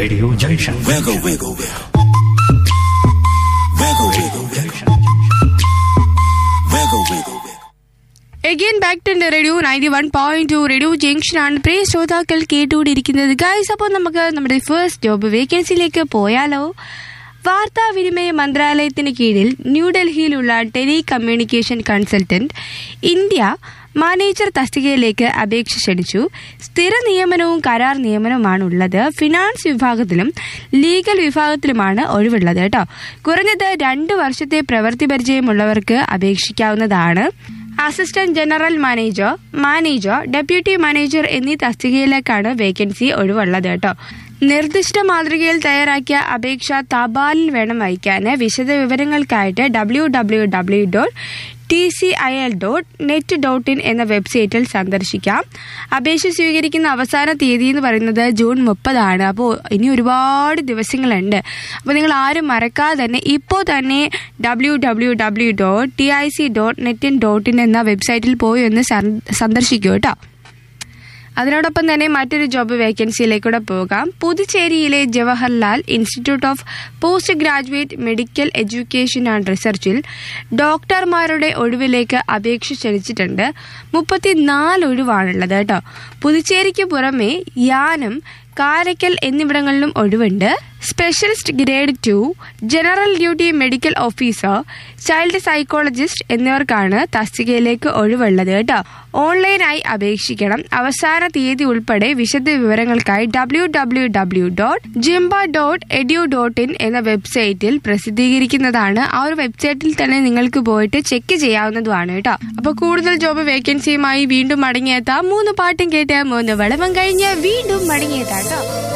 Radio Junction. Wiggle, wiggle, wiggle. Wiggle, wiggle, wiggle. Wiggle, wiggle, wiggle. Again back to radio ninety one point two radio junction ആണ് പ്രിയ ശ്രോതാക്കൾ കേട്ടുകൊണ്ടിരിക്കുന്നത് guys അപ്പോൾ നമുക്ക് നമ്മുടെ first job വേക്കൻസിയിലേക്ക് പോയാലോ വാർത്താവിനിമയ മന്ത്രാലയത്തിന് കീഴിൽ ന്യൂഡൽഹിയിലുള്ള telecommunication consultant India manager തസ്തികയിലേക്ക് അപേക്ഷ ക്ഷണിച്ചു സ്ഥിര നിയമനവും കരാർ നിയമനവുമാണ് ഉള്ളത് ഫിനാൻസ് വിഭാഗത്തിലും ലീഗൽ വിഭാഗത്തിലുമാണ് ഒഴിവുള്ളത് കേട്ടോ കുറഞ്ഞത് രണ്ട് വർഷത്തെ പ്രവൃത്തി പരിചയമുള്ളവർക്ക് അപേക്ഷിക്കാവുന്നതാണ് assistant general manager manager deputy manager എന്നീ തസ്തികയിലേക്കാണ് വേക്കൻസി ഒഴിവുള്ളത് കേട്ടോ നിർദ്ദിഷ്ട മാതൃകയിൽ തയ്യാറാക്കിയ അപേക്ഷ തപാലിൽ വേണം അയക്കാൻ വിശദ വിവരങ്ങൾക്കായിട്ട് W W W dot T C I L dot net dot in എന്ന വെബ്സൈറ്റിൽ സന്ദർശിക്കാം അപേക്ഷ സ്വീകരിക്കുന്ന അവസാന തീയതി എന്ന് പറയുന്നത് ജൂൺ മുപ്പതാണ് അപ്പോൾ ഇനി ഒരുപാട് ദിവസങ്ങളുണ്ട് അപ്പോൾ നിങ്ങൾ ആരും മറക്കാതെ തന്നെ ഇപ്പോൾ തന്നെ W W W dot T I C dot net in dot in എന്ന വെബ്സൈറ്റിൽ പോയി ഒന്ന് സന്ദ- സന്ദർശിക്കൂ കേട്ടോ അതിനോടൊപ്പം തന്നെ മറ്റൊരു ജോബ് വേക്കൻസിയിലേക്കൂടെ പോകാം പുതുച്ചേരിയിലെ Jawaharlal institute of post graduate medical education and റിസർച്ചിൽ ഡോക്ടർമാരുടെ ഒഴിവിലേക്ക് അപേക്ഷ ക്ഷണിച്ചിട്ടുണ്ട് മുപ്പത്തിനാല് ഒഴിവാണുള്ളത് കേട്ടോ പുതുച്ചേരിക്ക് പുറമെ യാനം കാരക്കൽ എന്നിവിടങ്ങളിലും ഒഴിവുണ്ട് specialist grade two general duty medical officer child psychologist എന്നിവർക്കാണ് തസ്തികയിലേക്ക് ഒഴിവുള്ളത് കേട്ടോ ഓൺലൈനായി അപേക്ഷിക്കണം അവസാന തീയതി ഉൾപ്പെടെ വിശദ വിവരങ്ങൾക്കായി W W W dot JIPMER dot edu dot in എന്ന വെബ്സൈറ്റിൽ പ്രസിദ്ധീകരിക്കുന്നതാണ് ആ ഒരു വെബ്സൈറ്റിൽ തന്നെ നിങ്ങൾക്ക് പോയിട്ട് ചെക്ക് ചെയ്യാവുന്നതുമാണ് കേട്ടോ അപ്പൊ കൂടുതൽ ജോബ് വേക്കൻസിയുമായി വീണ്ടും മടങ്ങിയെത്താം മൂന്ന് പാട്ടും കേട്ട് മൂന്ന് വളവം കഴിഞ്ഞ് വീണ്ടും മടങ്ങിയെത്താം കേട്ടോ